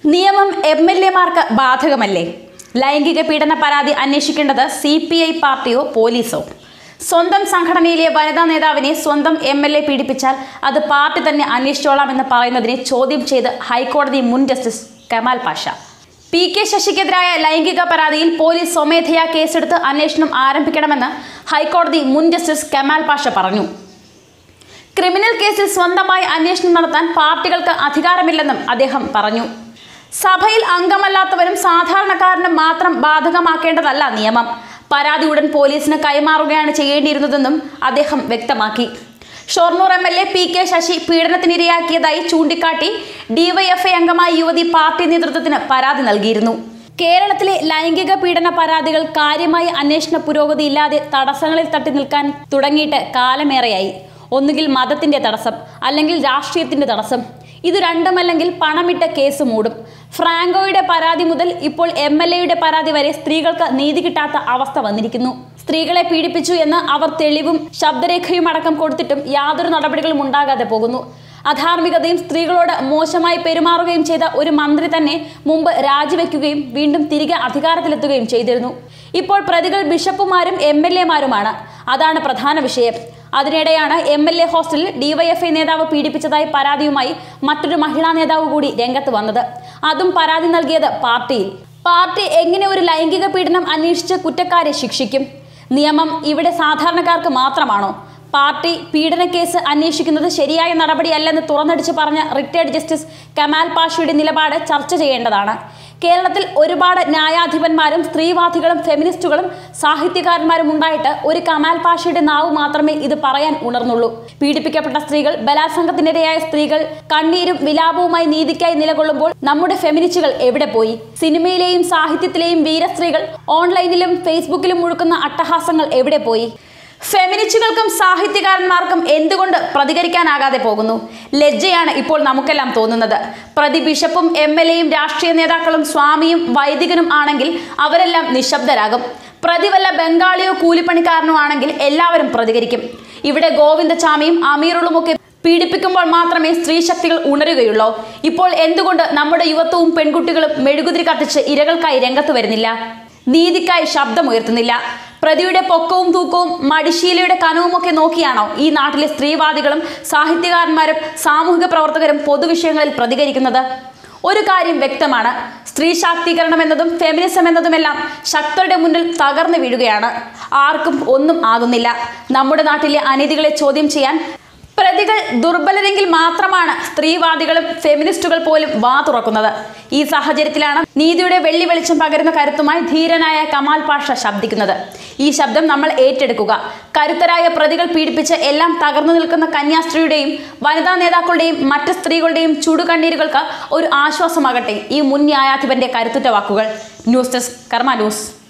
നിയമം M L എമാർക്ക് ബാധകമല്ലേ ലൈംഗിക പീഡന പരാതി അന്വേഷിക്കേണ്ടത് സി പി ഐ പാർട്ടിയോ പോലീസോ സ്വന്തം സംഘടനയിലെ വനിതാ നേതാവിനെ സ്വന്തം എം എൽ എ പീഡിപ്പിച്ചാൽ അത് പാർട്ടി തന്നെ അന്വേഷിച്ചോളാമെന്ന് പറയുന്നതിനെ ചോദ്യം ചെയ്ത് ഹൈക്കോടതി മുൻ justice Kamal Pasha P K ശശിക്കെതിരായ ലൈംഗിക പരാതിയിൽ പോലീസ് സ്വമേധയാ കേസെടുത്ത് അന്വേഷണം ആരംഭിക്കണമെന്ന് ഹൈക്കോടതി മുൻ ജസ്റ്റിസ് കമാൽ പാഷ പറഞ്ഞു ക്രിമിനൽ കേസിൽ സ്വന്തമായി അന്വേഷണം നടത്താൻ പാർട്ടികൾക്ക് അധികാരമില്ലെന്നും അദ്ദേഹം പറഞ്ഞു സഭയിൽ അംഗമല്ലാത്തവരും സാധാരണക്കാരനും മാത്രം ബാധകമാക്കേണ്ടതല്ല നിയമം പരാതി ഉടൻ പോലീസിന് കൈമാറുകയാണ് ചെയ്യേണ്ടിയിരുന്നതെന്നും അദ്ദേഹം വ്യക്തമാക്കി Shoranur M L A P K Sasi പീഡനത്തിനിരയാക്കിയതായി ചൂണ്ടിക്കാട്ടി ഡിവൈഎഫ്ഐ അംഗമായ യുവതി പാർട്ടി നേതൃത്വത്തിന് പരാതി നൽകിയിരുന്നു കേരളത്തിലെ ലൈംഗിക പീഡന പരാതികൾ കാര്യമായി അന്വേഷണ പുരോഗതിയില്ലാതെ തടസ്സങ്ങളിൽ തട്ടി നിൽക്കാൻ തുടങ്ങിയിട്ട് കാലമേറെയായി ഒന്നുകിൽ മതത്തിന്റെ തടസ്സം അല്ലെങ്കിൽ രാഷ്ട്രീയത്തിന്റെ തടസ്സം ഇത് രണ്ടുമല്ലെങ്കിൽ പണമിട്ട കേസ് മൂടും ഫ്രാങ്കോയുടെ പരാതി മുതൽ ഇപ്പോൾ എം എൽ എയുടെ പരാതി വരെ സ്ത്രീകൾക്ക് നീതി കിട്ടാത്ത അവസ്ഥ വന്നിരിക്കുന്നു സ്ത്രീകളെ പീഡിപ്പിച്ചു എന്ന് അവർ തെളിവും ശബ്ദരേഖയും അടക്കം കൊടുത്തിട്ടും യാതൊരു നടപടികളും ഉണ്ടാകാതെ പോകുന്നു അധാർമികതയും സ്ത്രീകളോട് മോശമായി പെരുമാറുകയും ചെയ്ത ഒരു മന്ത്രി തന്നെ മുമ്പ് രാജിവെക്കുകയും വീണ്ടും തിരികെ അധികാരത്തിലെത്തുകയും ചെയ്തിരുന്നു ഇപ്പോൾ പ്രതികൾ ബിഷപ്പുമാരും എം എൽ എമാരുമാണ് അതാണ് പ്രധാന വിഷയം അതിനിടെയാണ് എം എൽ എ ഹോസ്റ്റലിൽ ഡിവൈഎഫ്ഐ നേതാവ് പീഡിപ്പിച്ചതായി പരാതിയുമായി മറ്റൊരു മഹിളാ നേതാവ് കൂടി രംഗത്ത് വന്നത് അതും പരാതി നൽകിയത് പാർട്ടിയിൽ പാർട്ടി എങ്ങനെ ഒരു ലൈംഗിക പീഡനം അന്വേഷിച്ച് കുറ്റക്കാരെ ശിക്ഷിക്കും നിയമം ഇവിടെ സാധാരണക്കാർക്ക് മാത്രമാണോ പാർട്ടി പീഡനക്കേസ് അന്വേഷിക്കുന്നത് ശരിയായ നടപടിയല്ലെന്ന് തുറന്നടിച്ച് പറഞ്ഞ റിട്ടയർഡ് ജസ്റ്റിസ് കമാൽ പാഷയുടെ നിലപാട് ചർച്ച ചെയ്യേണ്ടതാണ് കേരളത്തിൽ ഒരുപാട് ന്യായാധിപന്മാരും സ്ത്രീവാദികളും ഫെമിനിസ്റ്റുകളും സാഹിത്യകാരന്മാരും ഉണ്ടായിട്ട് ഒരു കമാൽ പാഷയുടെ നാവ് മാത്രമേ ഇത് പറയാൻ ഉണർന്നുള്ളൂ പീഡിപ്പിക്കപ്പെട്ട സ്ത്രീകൾ ബലാത്സംഗത്തിനിരയായ സ്ത്രീകൾ കണ്ണീരും വിലാപവുമായി നീതിക്കായി നിലകൊള്ളുമ്പോൾ നമ്മുടെ ഫെമിനിസ്റ്റുകൾ എവിടെ പോയി സിനിമയിലെയും സാഹിത്യത്തിലെയും വീരസ്ത്രീകൾ ഓൺലൈനിലും ഫേസ്ബുക്കിലും മുഴുക്കുന്ന അട്ടഹാസങ്ങൾ എവിടെ പോയി ഫെമിനിസ്റ്റുകൾക്കും സാഹിത്യകാരന്മാർക്കും എന്തുകൊണ്ട് പ്രതികരിക്കാനാകാതെ പോകുന്നു ലജ്ജയാണ് ഇപ്പോൾ നമുക്കെല്ലാം തോന്നുന്നത് പ്രതി ബിഷപ്പും എം എൽ എയും രാഷ്ട്രീയ നേതാക്കളും സ്വാമിയും വൈദികനും ആണെങ്കിൽ അവരെല്ലാം നിശബ്ദരാകും പ്രതി വല്ല ബംഗാളിയോ കൂലിപ്പണിക്കാരനോ ആണെങ്കിൽ എല്ലാവരും പ്രതികരിക്കും ഇവിടെ ഗോവിന്ദചാമിയും അമീറുകളുമൊക്കെ പീഡിപ്പിക്കുമ്പോൾ മാത്രമേ സ്ത്രീ ശക്തികൾ ഉണരുകയുള്ളൂ ഇപ്പോൾ എന്തുകൊണ്ട് നമ്മുടെ യുവത്വവും പെൺകുട്ടികളും മെഴുകുതിരി കത്തിച്ച് ഇരകൾക്കായി രംഗത്ത് വരുന്നില്ല നീതിക്കായി ശബ്ദമുയർത്തുന്നില്ല പ്രതിയുടെ പൊക്കവും തൂക്കവും മടിശീലയുടെ കനവുമൊക്കെ നോക്കിയാണോ ഈ നാട്ടിലെ സ്ത്രീവാദികളും സാഹിത്യകാരന്മാരും സാമൂഹിക പ്രവർത്തകരും പൊതുവിഷയങ്ങളിൽ പ്രതികരിക്കുന്നത് ഒരു കാര്യം വ്യക്തമാണ് സ്ത്രീ ശാക്തീകരണം എന്നതും ഫെമിനിസം എന്നതുമെല്ലാം ശക്തരുടെ മുന്നിൽ തകർന്നു വീഴുകയാണ് ആർക്കും ഒന്നും ആകുന്നില്ല നമ്മുടെ നാട്ടിലെ അനീതികളെ ചോദ്യം ചെയ്യാൻ പ്രതികൾ ദുർബലരെങ്കിൽ മാത്രമാണ് സ്ത്രീവാദികളും ഫെമിനിസ്റ്റുകൾ പോലും വാ തുറക്കുന്നത് ഈ സാഹചര്യത്തിലാണ് നീതിയുടെ വെള്ളി വെളിച്ചം പകരുന്ന കരുത്തുമായി ധീരനായ കമാൽ പാഷ ശബ്ദിക്കുന്നത് ഈ ശബ്ദം നമ്മൾ ഏറ്റെടുക്കുക കരുത്തരായ പ്രതികൾ പീഡിപ്പിച്ച് എല്ലാം തകർന്നു നിൽക്കുന്ന കന്യാസ്ത്രീയുടെയും വനിതാ നേതാക്കളുടെയും മറ്റ് സ്ത്രീകളുടെയും ചുടുകണ്ണീരുകൾക്ക് ഒരു ആശ്വാസമാകട്ടെ ഈ മുൻ ന്യായാധിപന്റെ കരുത്തുറ്റ വാക്കുകൾ ന്യൂസ് ഡെസ്ക് കർമ്മ ന്യൂസ്